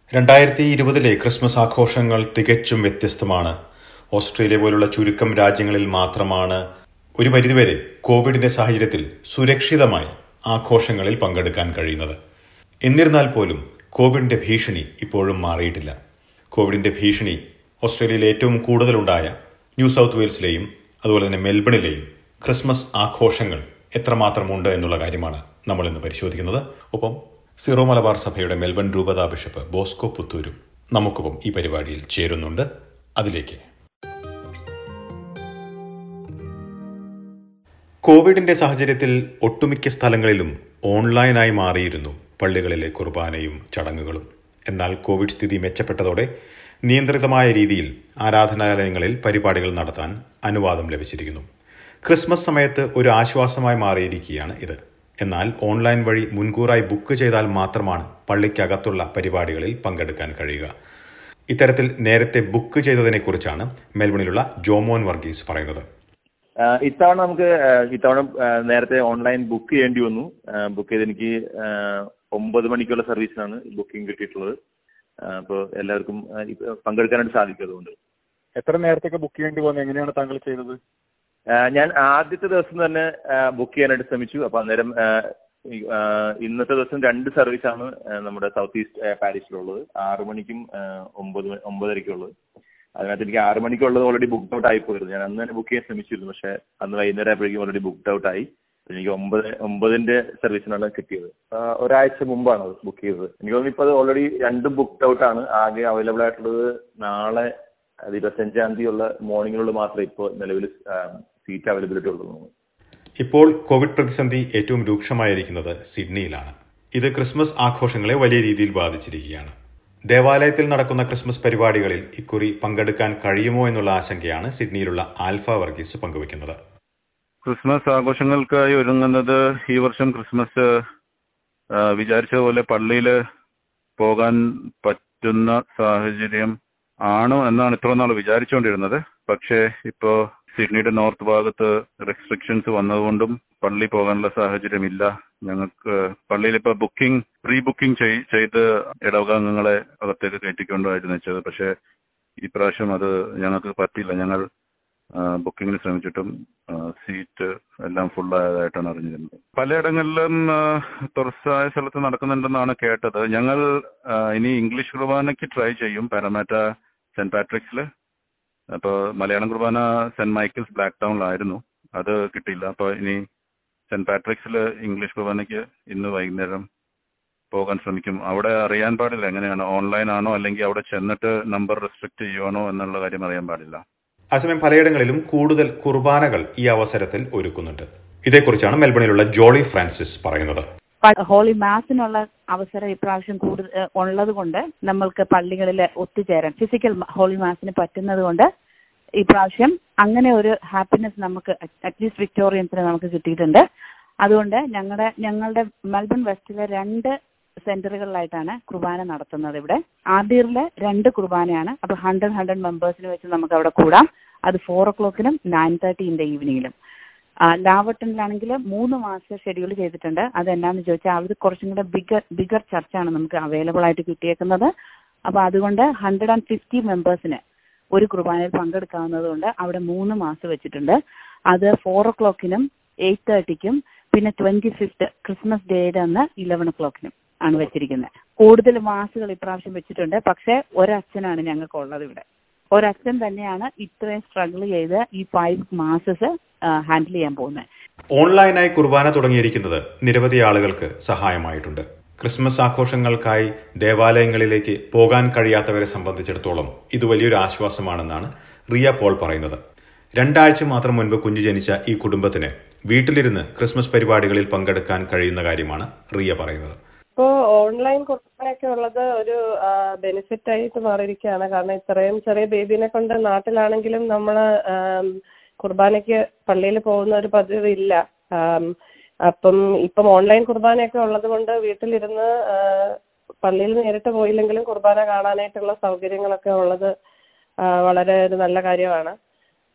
രണ്ടായിരത്തി ഇരുപതിലെ ക്രിസ്മസ് ആഘോഷങ്ങൾ തികച്ചും വ്യത്യസ്തമാണ് ഓസ്ട്രേലിയ പോലുള്ള ചുരുക്കം രാജ്യങ്ങളിൽ മാത്രമാണ് ഒരു പരിധിവരെ കോവിഡിന്റെ സാഹചര്യത്തിൽ സുരക്ഷിതമായി ആഘോഷങ്ങളിൽ പങ്കെടുക്കാൻ കഴിയുന്നത് എന്നിരുന്നാൽ പോലും കോവിഡിന്റെ ഭീഷണി ഇപ്പോഴും മാറിയിട്ടില്ല കോവിഡിന്റെ ഭീഷണി ഓസ്ട്രേലിയയിൽ ഏറ്റവും കൂടുതലുണ്ടായ ന്യൂ സൗത്ത് വെയിൽസിലെയും അതുപോലെ തന്നെ മെൽബണിലെയും ക്രിസ്മസ് ആഘോഷങ്ങൾ എത്രമാത്രമുണ്ട് എന്നുള്ള കാര്യമാണ് നമ്മൾ ഇന്ന് പരിശോധിക്കുന്നത് ഒപ്പം സീറോ മലബാർ സഭയുടെ മെൽബൺ രൂപതാ ബിഷപ്പ് ബോസ്കോ പുത്തൂരും നമുക്കൊപ്പം ഈ പരിപാടിയിൽ ചേരുന്നുണ്ട് അതിലേക്ക് കോവിഡിന്റെ സാഹചര്യത്തിൽ ഒട്ടുമിക്ക സ്ഥലങ്ങളിലും ഓൺലൈനായി മാറിയിരുന്നു പള്ളികളിലെ കുർബാനയും ചടങ്ങുകളും എന്നാൽ കോവിഡ് സ്ഥിതി മെച്ചപ്പെട്ടതോടെ നിയന്ത്രിതമായ രീതിയിൽ ആരാധനാലയങ്ങളിൽ പരിപാടികൾ നടത്താൻ അനുവാദം ലഭിച്ചിരിക്കുന്നു ക്രിസ്മസ് സമയത്ത് ഒരു ആശ്വാസമായി മാറിയിരിക്കുകയാണ് ഇത് എന്നാൽ ഓൺലൈൻ വഴി മുൻകൂറായി ബുക്ക് ചെയ്താൽ മാത്രമാണ് പള്ളിക്കകത്തുള്ള പരിപാടികളിൽ പങ്കെടുക്കാൻ കഴിയുക ഇത്തരത്തിൽ നേരത്തെ ബുക്ക് ചെയ്തതിനെക്കുറിച്ചാണ് മെൽബണിലുള്ള ജോമോൻ വർഗീസ് പറയുന്നത് ആഹ് ഇത്തവണ നമുക്ക് ആഹ് ഇത്തവണ ആഹ് നേരത്തെ ഓൺലൈൻ ബുക്ക് ചെയ്യേണ്ടി വന്നു ബുക്ക് ചെയ്ത് എനിക്ക് ആഹ് ഒമ്പത് മണിക്കുള്ള സർവീസിനാണ് ബുക്കിംഗ് കിട്ടിയിട്ടുള്ളത് അപ്പോൾ എല്ലാവർക്കും ആഹ് ഇപ്പ പങ്കെടുക്കാനായിട്ട് സാധിക്കും അതുകൊണ്ട് എത്ര നേരത്തേക്ക് ബുക്ക് ചെയ്യേണ്ടി പോകുന്നത് എങ്ങനെയാണ് താങ്കൾ ചെയ്തത് ആഹ് ഞാൻ ആദ്യത്തെ ദിവസം തന്നെ ബുക്ക് ചെയ്യാനായിട്ട് ശ്രമിച്ചു അപ്പോൾ അന്നേരം ആഹ് ഈ, ആഹ് ഇന്നത്തെ ദിവസം രണ്ട് സർവീസാണ് ആഹ് നമ്മുടെ സൗത്ത് ഈസ്റ്റ് പാരീസിലുള്ളത് ആറ് മണിക്കും ആഹ് ഒമ്പത് മണി- ഒമ്പതരയ്ക്കും ഉള്ളത് അതിനകത്ത് എനിക്ക് ആറ് മണിക്കുള്ളത് ഓൾറെഡി ബുക്ക് ഔട്ട് ആയി പോയിരുന്നു ഞാൻ അന്ന് തന്നെ ബുക്ക് ചെയ്യാൻ ശ്രമിച്ചിരുന്നു പക്ഷേ അന്ന് വൈകുന്നേരം ആയപ്പോഴേക്കും ഓൾറെഡി ബുക്ക് ഔട്ട് ആയി എനിക്ക് ഒമ്പത് ഒമ്പതിന്റെ സർവീസിനാണ് കിട്ടിയത് ആഹ് ഒരാഴ്ച മുമ്പാണ് അത് ബുക്ക് ചെയ്തത് എനിക്ക് തോന്നുന്നു ഇപ്പോൾ അത് ഓൾറെഡി രണ്ടും ബുക്ക് ഔട്ട് ആണ് ആകെ അവൈലബിൾ ആയിട്ടുള്ളത് നാളെ അത് ഇരുപത്തഞ്ചാം തീയതി ഉള്ള മോർണിംഗിലുള്ള മാത്രമേ ഇപ്പോൾ നിലവിൽ സീറ്റ് അവൈലബിലിറ്റി ഉള്ളൂ ഇപ്പോൾ കോവിഡ് പ്രതിസന്ധി ഏറ്റവും രൂക്ഷമായിരിക്കുന്നത് സിഡ്നിയിലാണ് ഇത് ക്രിസ്മസ് ആഘോഷങ്ങളെ വലിയ രീതിയിൽ ബാധിച്ചിരിക്കുകയാണ് ദേവാലയത്തിൽ നടക്കുന്ന ക്രിസ്മസ് പരിപാടികളിൽ ഇക്കുറി പങ്കെടുക്കാൻ കഴിയുമോ എന്നുള്ള ആശങ്കയാണ് സിഡ്നിയിലുള്ള ആൽഫ വർഗീസ് പങ്കുവയ്ക്കുന്നത് ക്രിസ്മസ് ആഘോഷങ്ങൾക്കായി ഒരുങ്ങുന്നത് ഈ വർഷം ക്രിസ്മസ് ആ, വിചാരിച്ച പോലെ പള്ളിയിൽ പോകാൻ പറ്റുന്ന സാഹചര്യം ആണോ എന്നാണ് ഇത്ര നാൾ വിചാരിച്ചുകൊണ്ടിരുന്നത് പക്ഷേ ഇപ്പോ സിഡ്നിയുടെ നോർത്ത് ഭാഗത്ത് റെസ്ട്രിക്ഷൻസ് വന്നതുകൊണ്ടും പള്ളി പോകാനുള്ള സാഹചര്യം ഇല്ല ഞങ്ങൾക്ക് പള്ളിയിൽ ഇപ്പൊ ബുക്കിംഗ് പ്രീ ബുക്കിംഗ് ചെയ്ത് ഇടവകാംഗങ്ങളെ അകത്തേക്ക് കയറ്റിക്കൊണ്ടായിരുന്നു വെച്ചത് പക്ഷേ ഇപ്രാവശ്യം അത് ഞങ്ങൾക്ക് പറ്റില്ല ഞങ്ങൾ ബുക്കിങ്ങിന് ശ്രമിച്ചിട്ടും ആ, സീറ്റ് എല്ലാം ഫുൾ ആയതായിട്ടാണ് അറിഞ്ഞിരുന്നത് പലയിടങ്ങളിലും ആ, തുറസായ സ്ഥലത്ത് നടക്കുന്നുണ്ടെന്നാണ് കേട്ടത് ഞങ്ങൾ ആ, ഇനി ഇംഗ്ലീഷ് കുർബാനയ്ക്ക് ട്രൈ ചെയ്യും പാരമാറ്റ സെന്റ് പാട്രിക്സിൽ അപ്പോൾ മലയാളം കുർബാന സെന്റ് മൈക്കിൾസ് ബ്ലാക്ക് ടൗണിലായിരുന്നു അത് കിട്ടിയില്ല അപ്പോൾ ഇനി സെന്റ് പാട്രിക്സിൽ ഇംഗ്ലീഷ് കുർബാനയ്ക്ക് ഇന്ന് വൈകുന്നേരം പോകാൻ ശ്രമിക്കും അവിടെ അറിയാൻ പാടില്ല എങ്ങനെയാണ് ഓൺലൈൻ ആണോ അല്ലെങ്കിൽ അവിടെ ചെന്നിട്ട് നമ്പർ റെസ്ട്രിക്ട് ചെയ്യുവാണോ എന്നുള്ള കാര്യം അറിയാൻ പാടില്ല അതേസമയം പലയിടങ്ങളിലും കൂടുതൽ കുർബാനകൾ ഈ അവസരത്തിൽ ഒരുക്കുന്നുണ്ട് ഇതേക്കുറിച്ചാണ് മെൽബണിലുള്ള ജോളി ഫ്രാൻസിസ് പറയുന്നത് പ- ഹോളി മാസിനുള്ള അവസരം ഇപ്രാവശ്യം കൂടുതൽ ഉള്ളത് കൊണ്ട് നമ്മൾക്ക് പള്ളികളിൽ ഒത്തുചേരാൻ ഫിസിക്കൽ ഹോളി മാസിന് പറ്റുന്നത് കൊണ്ട് ഇപ്രാവശ്യം അങ്ങനെ ഒരു ഹാപ്പിനെസ് നമുക്ക് അറ്റ്ലീസ്റ്റ് വിക്ടോറിയൻസിന് നമുക്ക് കിട്ടിയിട്ടുണ്ട് അതുകൊണ്ട് ഞങ്ങളുടെ ഞങ്ങളുടെ മെൽബൺ വെസ്റ്റിലെ രണ്ട് സെന്ററുകളിലായിട്ടാണ് കുർബാന നടത്തുന്നത് ഇവിടെ ആദ്യറിലെ രണ്ട് കുർബാനയാണ് അപ്പൊ ഹൺഡ്രഡ് ഹൺഡ്രഡ് മെമ്പേഴ്സിന് വെച്ച് നമുക്ക് അവിടെ കൂടാം അത് ഫോർ ഒ ക്ലോക്കിനും നയൻ തേർട്ടി ഇൻ ദ ഈവനിങ്ങിലും ആ, ലാവട്ടണിലാണെങ്കിൽ മൂന്ന് മാസം ഷെഡ്യൂൾ ചെയ്തിട്ടുണ്ട് അത് എന്നാന്ന് ചോദിച്ചാൽ അവർ കുറച്ചും കൂടെ ബിഗർ ബിഗർ ചർച്ചാണ് നമുക്ക് അവൈലബിൾ ആയിട്ട് കിട്ടിയേക്കുന്നത് അപ്പൊ അതുകൊണ്ട് ഹൺഡ്രഡ് ആൻഡ് ഫിഫ്റ്റി മെമ്പേഴ്സിന് ഒരു കുർബാനയിൽ പങ്കെടുക്കാവുന്നത് കൊണ്ട് അവിടെ മൂന്ന് മാസം വെച്ചിട്ടുണ്ട് അത് ഫോർ ഒ ക്ലോക്കിനും എയ്റ്റ് തേർട്ടിക്കും പിന്നെ ട്വന്റി ഫിഫ്ത്ത് ക്രിസ്മസ് ഡേയുടെ അന്ന് ഇലവൻ ഒ ക്ലോക്കിനും ആണ് വെച്ചിരിക്കുന്നത് കൂടുതൽ മാസുകൾ ഇപ്രാവശ്യം വെച്ചിട്ടുണ്ട് പക്ഷെ ഒരച്ഛനാണ് ഞങ്ങൾക്കുള്ളത് ഇവിടെ ഒരച്ഛൻ തന്നെയാണ് ഇത്രയും സ്ട്രഗിൾ ചെയ്ത് ഈ ഫൈവ് മാസസ് ഹാൻഡിൽ ചെയ്യാൻ പോകുന്നത് ഓൺലൈനായി കുർബാന തുടങ്ങിയിരിക്കുന്നത് നിരവധി ആളുകൾക്ക് സഹായമായിട്ടുണ്ട് ക്രിസ്മസ് ആഘോഷങ്ങൾക്കായി ദേവാലയങ്ങളിലേക്ക് പോകാൻ കഴിയാത്തവരെ സംബന്ധിച്ചിടത്തോളം ഇത് വലിയൊരു ആശ്വാസമാണെന്നാണ് റിയ പോൾ പറയുന്നത് രണ്ടാഴ്ച മാത്രം മുൻപ് കുഞ്ഞു ജനിച്ച ഈ കുടുംബത്തിന് വീട്ടിലിരുന്ന് ക്രിസ്മസ് പരിപാടികളിൽ പങ്കെടുക്കാൻ കഴിയുന്ന കാര്യമാണ് റിയ പറയുന്നത് ഇപ്പോ ഓൺലൈൻ കുർബാനയൊക്കെ ഉള്ളത് ഒരു ബെനിഫിറ്റ് ആയിട്ട് മാറിയിരിക്കുകയാണ് കാരണം ഇത്രയും ചെറിയ ബേബിനെ കൊണ്ട് നാട്ടിലാണെങ്കിലും നമ്മള് ആം, കുർബാനയ്ക്ക് പള്ളിയിൽ പോകുന്ന ഒരു പതിവ് ഇല്ല ആം, അപ്പം ഇപ്പം ഓൺലൈൻ കുർബാനയൊക്കെ ഉള്ളത് കൊണ്ട് വീട്ടിലിരുന്ന് ആ, പള്ളിയിൽ നേരിട്ട് പോയില്ലെങ്കിലും കുർബാന കാണാനായിട്ടുള്ള സൗകര്യങ്ങളൊക്കെ ഉള്ളത് ആ, വളരെ ഒരു നല്ല കാര്യമാണ്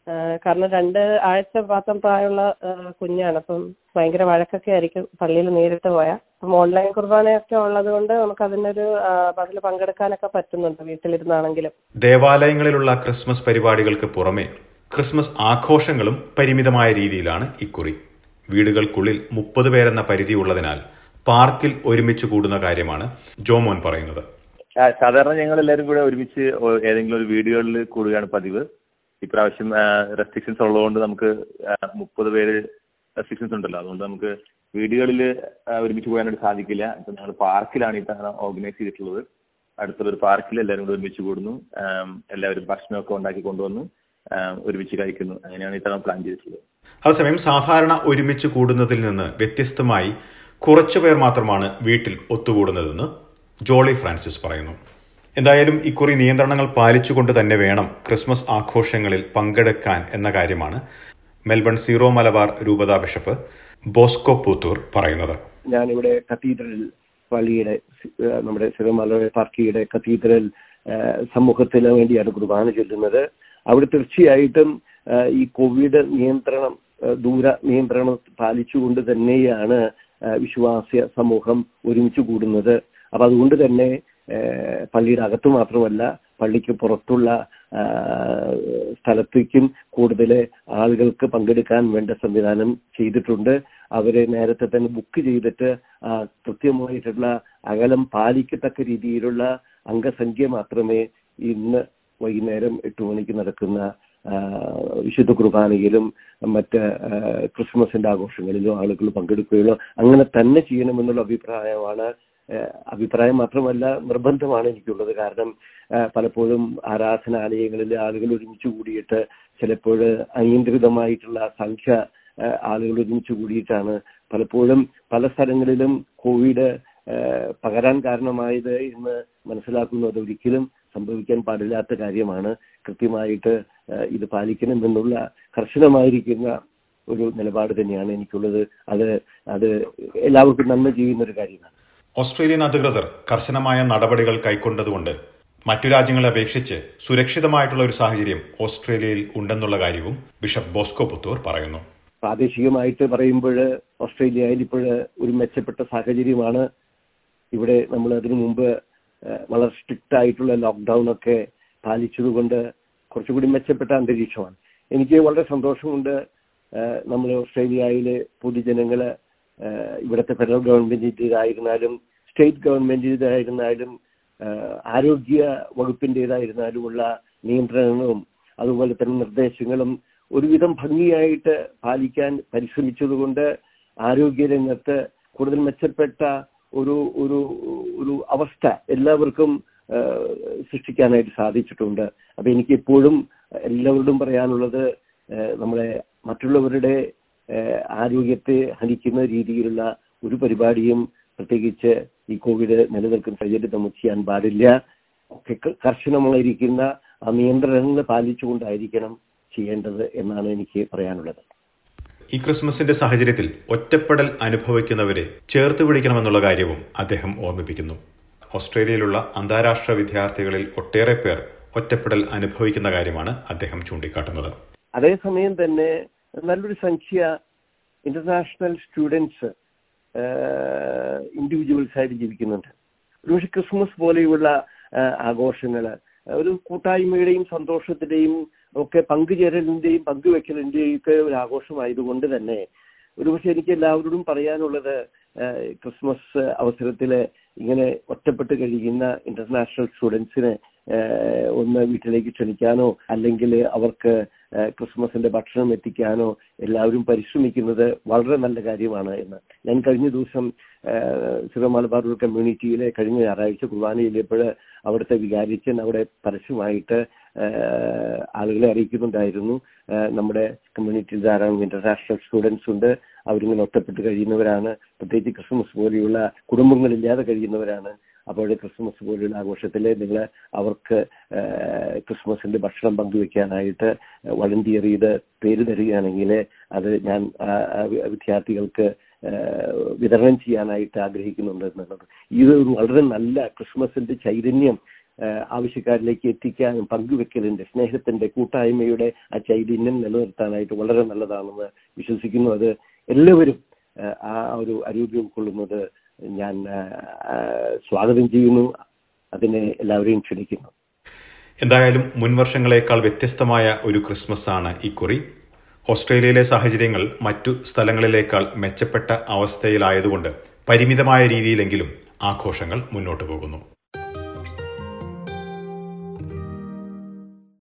ആ, കാരണം രണ്ട് ആഴ്ച മാത്രം പ്രായമുള്ള ആ, കുഞ്ഞാണ് അപ്പം ഭയങ്കര വഴക്കൊക്കെ ആയിരിക്കും പള്ളിയിൽ നേരിട്ട് പോയാൽ അപ്പം ഓൺലൈൻ കുർബാനയൊക്കെ ഉള്ളത് കൊണ്ട് നമുക്ക് അതിനൊരു ആ, അതിൽ പങ്കെടുക്കാനൊക്കെ പറ്റുന്നുണ്ട് വീട്ടിലിരുന്നാണെങ്കിലും ദേവാലയങ്ങളിലുള്ള ക്രിസ്മസ് പരിപാടികൾക്ക് പുറമെ ക്രിസ്മസ് ആഘോഷങ്ങളും പരിമിതമായ രീതിയിലാണ് ഇക്കുറി വീടുകൾക്കുള്ളിൽ മുപ്പത് പേരെന്ന പരിധി ഉള്ളതിനാൽ പാർക്കിൽ ഒരുമിച്ച് കൂടുന്ന കാര്യമാണ് ജോമോൻ പറയുന്നത് ആ, സാധാരണ ഞങ്ങൾ എല്ലാവരും കൂടെ ഒരുമിച്ച് ഒ- ഏതെങ്കിലും ഒരു വീടുകളിൽ കൂടുകയാണ് പതിവ് ഇപ്രാവശ്യം റെസ്ട്രിക്ഷൻസ് ഉള്ളതുകൊണ്ട് നമുക്ക് മുപ്പത് പേര് റെസ്ട്രിക്ഷൻസ് ഉണ്ടല്ലോ അതുകൊണ്ട് നമുക്ക് വീടുകളിൽ ഒരുമിച്ച് പോകാനായിട്ട് സാധിക്കില്ല ഇപ്പൊ ഞങ്ങൾ പാർക്കിലാണ് ഈ തവണ ഓർഗനൈസ് ചെയ്തിട്ടുള്ളത് അടുത്തുള്ള ഒരു പാർക്കിൽ എല്ലാവരും കൂടെ ഒരുമിച്ച് കൂടുന്നു ആം, എല്ലാവരും ഭക്ഷണമൊക്കെ ഉണ്ടാക്കി കൊണ്ടുവന്ന് ആം, ഒരുമിച്ച് കഴിക്കുന്നു അങ്ങനെയാണ് ഈ തവണ പ്ലാൻ ചെയ്തിട്ടുള്ളത് അതേസമയം സാധാരണ ഒരുമിച്ച് കൂടുന്നതിൽ നിന്ന് വ്യത്യസ്തമായി കുറച്ചു പേർ മാത്രമാണ് വീട്ടിൽ ഒത്തുകൂടുന്നതെന്ന് ജോളി ഫ്രാൻസിസ് പറയുന്നു എന്തായാലും ഇക്കുറി നിയന്ത്രണങ്ങൾ പാലിച്ചുകൊണ്ട് തന്നെ വേണം ക്രിസ്മസ് ആഘോഷങ്ങളിൽ പങ്കെടുക്കാൻ എന്ന കാര്യമാണ് മെൽബൺ സീറോ മലബാർ രൂപതാ ബിഷപ്പ് ബോസ്കോ പൂത്തൂർ പറയുന്നത് ഞാനിവിടെ കത്തീഡ്രൽ പള്ളിയുടെ ഏഹ് നമ്മുടെ സിറമല പാർക്കിയുടെ കത്തീഡ്രൽ ഏഹ് സമൂഹത്തിന് വേണ്ടിയാണ് കുർബാന ചൊല്ലുന്നത് അവിടെ തീർച്ചയായിട്ടും ഏഹ് ഈ കോവിഡ് നിയന്ത്രണം ഏഹ് ദൂര നിയന്ത്രണം പാലിച്ചുകൊണ്ട് തന്നെയാണ് ഏഹ് വിശ്വാസ്യ സമൂഹം ഒരുമിച്ച് കൂടുന്നത് അപ്പൊ അതുകൊണ്ട് തന്നെ ഏഹ് പള്ളിയുടെ അകത്ത് മാത്രമല്ല പള്ളിക്ക് പുറത്തുള്ള ആഹ് സ്ഥലത്തേക്കും കൂടുതൽ ആളുകൾക്ക് പങ്കെടുക്കാൻ വേണ്ട സംവിധാനം ചെയ്തിട്ടുണ്ട് അവരെ നേരത്തെ തന്നെ ബുക്ക് ചെയ്തിട്ട് ആ കൃത്യമായിട്ടുള്ള അകലം പാലിക്കത്തക്ക രീതിയിലുള്ള അംഗസംഖ്യ മാത്രമേ ഇന്ന് വൈകുന്നേരം എട്ട് മണിക്ക് നടക്കുന്ന ആ, വിശുദ്ധ കുർബാനയിലും മറ്റ് ആ, ക്രിസ്മസിന്റെ ആഘോഷങ്ങളിലും ആളുകൾ പങ്കെടുക്കുകയുള്ളൂ അങ്ങനെ തന്നെ ചെയ്യണമെന്നുള്ള അഭിപ്രായമാണ് ഏഹ് അഭിപ്രായം മാത്രമല്ല നിർബന്ധമാണ് എനിക്കുള്ളത് കാരണം ഏഹ് പലപ്പോഴും ആരാധനാലയങ്ങളിൽ ആളുകൾ ഒരുമിച്ച് കൂടിയിട്ട് ചിലപ്പോൾ അനിയന്ത്രിതമായിട്ടുള്ള സംഖ്യ ഏഹ് ആളുകൾ ഒരുമിച്ച് കൂടിയിട്ടാണ് പലപ്പോഴും പല സ്ഥലങ്ങളിലും കോവിഡ് ഏഹ് പകരാൻ കാരണമായത് എന്ന് മനസ്സിലാക്കുന്നത് ഒരിക്കലും സംഭവിക്കാൻ പാടില്ലാത്ത കാര്യമാണ് കൃത്യമായിട്ട് ഏഹ് ഇത് പാലിക്കണമെന്നുള്ള കർശനമായിരിക്കുന്ന ഒരു നിലപാട് തന്നെയാണ് എനിക്കുള്ളത് അത് അത് എല്ലാവർക്കും നന്മ ചെയ്യുന്ന ഒരു കാര്യമാണ് ഓസ്ട്രേലിയൻ അധികൃതർ കർശനമായ നടപടികൾ കൈക്കൊണ്ടതുകൊണ്ട് മറ്റു രാജ്യങ്ങളെ അപേക്ഷിച്ച് സുരക്ഷിതമായിട്ടുള്ള ഒരു സാഹചര്യം ഓസ്ട്രേലിയയിൽ ഉണ്ടെന്നുള്ള കാര്യവും ബിഷപ്പ് ബോസ്കോ പുത്തൂർ പറയുന്നു പ്രാദേശികമായിട്ട് പറയുമ്പോൾ ഓസ്ട്രേലിയയിൽ ഇപ്പോൾ ഒരു മെച്ചപ്പെട്ട സാഹചര്യമാണ് ഇവിടെ നമ്മൾ അതിനു മുമ്പ് ഏഹ്, വളരെ സ്ട്രിക്റ്റ് ആയിട്ടുള്ള ലോക്ക്ഡൌൺ ഒക്കെ പാലിച്ചതുകൊണ്ട് കുറച്ചുകൂടി മെച്ചപ്പെട്ട അന്തരീക്ഷമാണ് എനിക്ക് വളരെ സന്തോഷമുണ്ട് ഏഹ്, നമ്മൾ ഓസ്ട്രേലിയയിലെ പൊതുജനങ്ങള് ഏഹ്, ഇവിടുത്തെ ഫെഡറൽ ഗവൺമെന്റിൻ്റെതായിരുന്നാലും സ്റ്റേറ്റ് ഗവൺമെന്റിൻ്റെതായിരുന്നാലും ഏഹ്, ആരോഗ്യ വകുപ്പിൻ്റെതായിരുന്നാലുമുള്ള നിയന്ത്രണങ്ങളും അതുപോലെ തന്നെ നിർദ്ദേശങ്ങളും ഒരുവിധം ഭംഗിയായിട്ട് പാലിക്കാൻ പരിശ്രമിച്ചതുകൊണ്ട് ആരോഗ്യരംഗത്ത് കൂടുതൽ മെച്ചപ്പെട്ട ഒരു ഒരു ഒരു അവസ്ഥ എല്ലാവർക്കും ആ, സൃഷ്ടിക്കാനായിട്ട് സാധിച്ചിട്ടുണ്ട് അപ്പൊ എനിക്ക് എപ്പോഴും എല്ലാവരോടും പറയാനുള്ളത് ആ, നമ്മളെ മറ്റുള്ളവരുടെ ആ, ആരോഗ്യത്തെ ഹനിക്കുന്ന രീതിയിലുള്ള ഒരു പരിപാടിയും പ്രത്യേകിച്ച് ഈ കോവിഡ് നിലനിൽക്കുന്ന സാഹചര്യത്തിൽ നമുക്ക് ചെയ്യാൻ പാടില്ല ഒക്കെ ക- കർശനമായിരിക്കുന്ന ആ നിയന്ത്രണങ്ങൾ പാലിച്ചുകൊണ്ടായിരിക്കണം ചെയ്യേണ്ടത് എന്നാണ് എനിക്ക് പറയാനുള്ളത് ഈ ക്രിസ്മസിന്റെ സാഹചര്യത്തിൽ ഒറ്റപ്പെടൽ അനുഭവിക്കുന്നവരെ ചേർത്ത് പിടിക്കണമെന്നുള്ള കാര്യവും അദ്ദേഹം ഓർമ്മിപ്പിക്കുന്നു ഓസ്ട്രേലിയയിലുള്ള അന്താരാഷ്ട്ര വിദ്യാർത്ഥികളിൽ ഒട്ടേറെ പേർ ഒറ്റപ്പെടൽ അനുഭവിക്കുന്ന കാര്യമാണ് അദ്ദേഹം ചൂണ്ടിക്കാട്ടുന്നത് അതേസമയം തന്നെ നല്ലൊരു സംഖ്യ ഇന്റർനാഷണൽ സ്റ്റുഡൻസ് ഇൻഡിവിജ്വൽസ് ആയിട്ട് ജീവിക്കുന്നുണ്ട് ഒരുപക്ഷെ ക്രിസ്മസ് പോലെയുള്ള ആഘോഷങ്ങൾ ഒരു കൂട്ടായ്മയുടെയും സന്തോഷത്തിന്റെയും ഒക്കെ പങ്കുചേരലിന്റെയും പങ്കുവെക്കലിന്റെയും ഒക്കെ ഒരു ആഘോഷമായതുകൊണ്ട് തന്നെ ഒരുപക്ഷെ എനിക്ക് എല്ലാവരോടും പറയാനുള്ളത് ഏഹ്, ക്രിസ്മസ് അവസരത്തിൽ ഇങ്ങനെ ഒറ്റപ്പെട്ട് കഴിയുന്ന ഇന്റർനാഷണൽ സ്റ്റുഡൻസിനെ ഏഹ്, ഒന്ന് വീട്ടിലേക്ക് ക്ഷണിക്കാനോ അല്ലെങ്കിൽ അവർക്ക് ഏഹ്, ക്രിസ്മസിന്റെ ഭക്ഷണം എത്തിക്കാനോ എല്ലാവരും പരിശ്രമിക്കുന്നത് വളരെ നല്ല കാര്യമാണ് എന്ന് ഞാൻ കഴിഞ്ഞ ദിവസം സിറോ മലബാർ കമ്മ്യൂണിറ്റിയിലെ കഴിഞ്ഞ ഞായറാഴ്ച കുർബാന ചെല്ലിയപ്പോൾ അവിടുത്തെ വികാരിച്ചൻ അവിടെ പരസ്യമായിട്ട് ഏഹ്, ആളുകളെ അറിയിക്കുന്നുണ്ടായിരുന്നു ഏഹ്, നമ്മുടെ കമ്മ്യൂണിറ്റിയിൽ ധാരാളം ഇന്റർനാഷണൽ സ്റ്റുഡൻസ് ഉണ്ട് അവരിങ്ങനെ ഒറ്റപ്പെട്ട് കഴിയുന്നവരാണ് പ്രത്യേകിച്ച് ക്രിസ്മസ് പോലെയുള്ള കുടുംബങ്ങളില്ലാതെ കഴിയുന്നവരാണ് അപ്പോൾ ക്രിസ്മസ് പോലെയുള്ള ആഘോഷത്തിൽ നിങ്ങൾ അവർക്ക് ഏഹ്, ക്രിസ്മസിന്റെ ഭക്ഷണം പങ്കുവെക്കാനായിട്ട് വളണ്ടിയർ ചെയ്ത് പേര് തരികയാണെങ്കിൽ അത് ഞാൻ ആ, ആ വി- വിദ്യാർത്ഥികൾക്ക് ഏഹ്, വിതരണം ചെയ്യാനായിട്ട് ആഗ്രഹിക്കുന്നുണ്ട് എന്നുള്ളത് ഇത് ഒരു വളരെ നല്ല ക്രിസ്മസിന്റെ ചൈതന്യം ഏഹ് ആവശ്യക്കാരിലേക്ക് എത്തിക്കാനും പങ്കുവെക്കലിന്റെ സ്നേഹത്തിന്റെ കൂട്ടായ്മയുടെ ആ ചൈതന്യം നിലനിർത്താനായിട്ട് വളരെ നല്ലതാണെന്ന് വിശ്വസിക്കുന്നു അത് എല്ലാവരും ഏഹ് ആ ഒരു അരൂപി ഉൾക്കൊള്ളുന്നത് ഞാൻ ഏഹ് സ്വാഗതം ചെയ്യുന്നു അതിനെ എല്ലാവരെയും ക്ഷണിക്കുന്നു എന്തായാലും മുൻവർഷങ്ങളേക്കാൾ വ്യത്യസ്തമായ ഒരു ക്രിസ്മസ് ആണ് ഇക്കുറി ഓസ്ട്രേലിയയിലെ സാഹചര്യങ്ങൾ മറ്റു സ്ഥലങ്ങളിലേക്കാൾ മെച്ചപ്പെട്ട അവസ്ഥയിലായതുകൊണ്ട് പരിമിതമായ രീതിയിലെങ്കിലും ആഘോഷങ്ങൾ മുന്നോട്ടു പോകുന്നു